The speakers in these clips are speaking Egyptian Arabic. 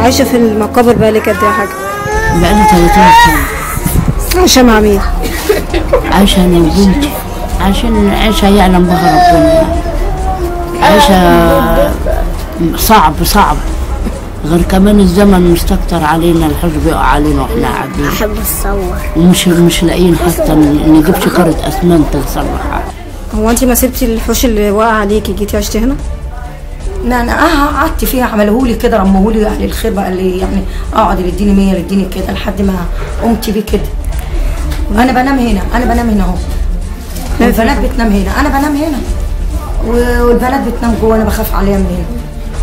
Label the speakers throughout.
Speaker 1: عايشه في المقابر بقالك قد ايه يا حاجه
Speaker 2: بقالي 30 سنة
Speaker 1: عايشه مع مين
Speaker 2: عايشة أنا وبنتي عشان عيشة يعلم بها ربنا عيشة صعب صعب غير كمان الزمن مستكتر علينا الحزب يقع علينا واحنا قاعدين
Speaker 3: احب اتصور
Speaker 2: ومش مش لاقيين حتى نجيب شكارة اسمنت نصلحها
Speaker 1: هو انت ما سبتي الحوش اللي وقع عليكي جيتي عشتي هنا
Speaker 4: لا انا اه قعدت فيها عملهولي كده رمهولي اهل الخير بقى اللي يعني اقعد اللي يديني 100 اللي يديني كده لحد ما قمت بيه كده انا بنام هنا انا بنام هنا اهو والبنات بتنام هنا انا بنام هنا و- والبنات بتنام جوه انا بخاف عليها من هنا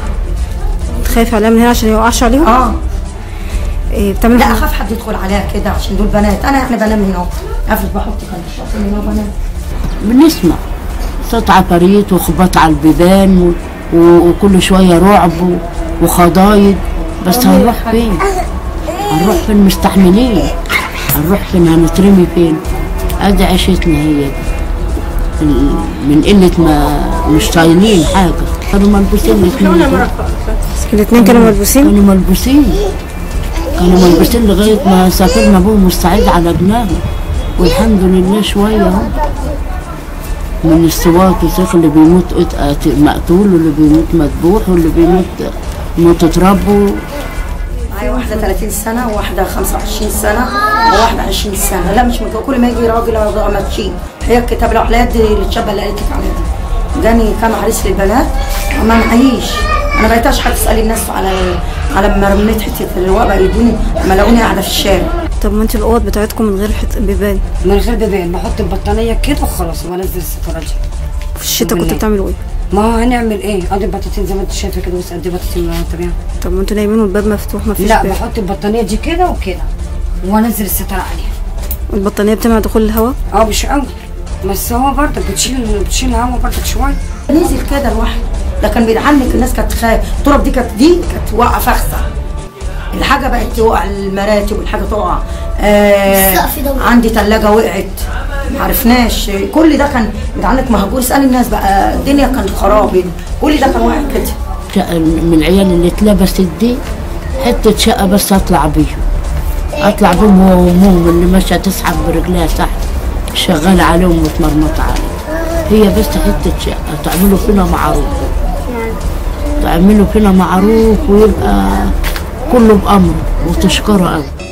Speaker 1: خايفه عليها من هنا عشان يوقعش عليهم
Speaker 4: اه
Speaker 1: إيه بتعملي
Speaker 4: لا اخاف حد يدخل عليها كده عشان دول بنات انا يعني بنام هنا اهو افرض بحط كده هنا وبنام
Speaker 2: بنسمع صوت عفاريت وخباط على البيبان و... و... وكل شوية رعب و... وخضايض بس هنروح فين؟ هنروح فين مستحملين؟ هنروح فين هنترمي فين؟ ادي عيشتنا هي دي ال- من قلة ما مش طايلين حاجة كانوا ملبوسين الاتنين
Speaker 1: الاثنين كانوا ملبوسين
Speaker 2: كانوا ملبوسين كانوا ملبوسين لغاية ما سافرنا بهم مستعيد على جناهم والحمد لله شوية هم من السواق وسيخ اللي بيموت قت- مقتول واللي بيموت مذبوح واللي بيموت موت اتربوا
Speaker 4: معايا واحدة 30 سنة وواحدة 25 سنة وواحدة 20 سنة لا مش متجوزة كل ما يجي راجل أنا ماشيين هي الكتاب العقليات دي اللي الشابة اللي قالت لك عليها دي جاني كام عريس للبنات ما معيش أنا بقيت أشحت تسألي الناس على على ما رميت حتة الرواق بقى يدوني ما لاقوني قاعدة في الشارع
Speaker 1: طب ما انت الاوض بتاعتكم من غير حت... بيبان
Speaker 5: من غير بيبان بحط البطانيه كده وخلاص وانزل الستاره دي
Speaker 1: في الشتاء كنتوا
Speaker 5: بالليل.
Speaker 1: بتعملوا ايه
Speaker 5: ما هو هنعمل ايه ادي البطاطين زي ما انت شايفه كده بس قد البطاطين اللي انا طبيعي
Speaker 1: طب ما انتوا نايمين والباب مفتوح ما فيش
Speaker 5: لا
Speaker 1: باب
Speaker 5: بحط البطانيه دي كده وكده وانزل الستاره عليها
Speaker 1: البطانيه بتمنع دخول الهواء
Speaker 5: اه مش قوي بس هو برضك بتشيل بتشيل هوا برضك شويه
Speaker 4: نزل كده لوحده ده كان بيدعمك الناس كانت تخاف التراب دي كانت دي كانت واقعة فخسة الحاجة بقت توقع المراتب والحاجة تقع آه
Speaker 3: السقف ده وقع.
Speaker 4: عندي ثلاجة وقعت معرفناش كل ده كان بيدعمك مهجور اسألي الناس بقى الدنيا كانت خراب كل ده كان واقع كده
Speaker 2: شقة من العيال اللي اتلبست دي حتة شقة بس أطلع بيهم أطلع بيهم هو وأمهم اللي ماشية تسحب برجليها تحت شغالة عليهم متمرمطة عليهم هي بس حتة شقة تعملوا فينا معروف تعملوا فينا معروف ويبقى كله بأمر وتشكروا أوي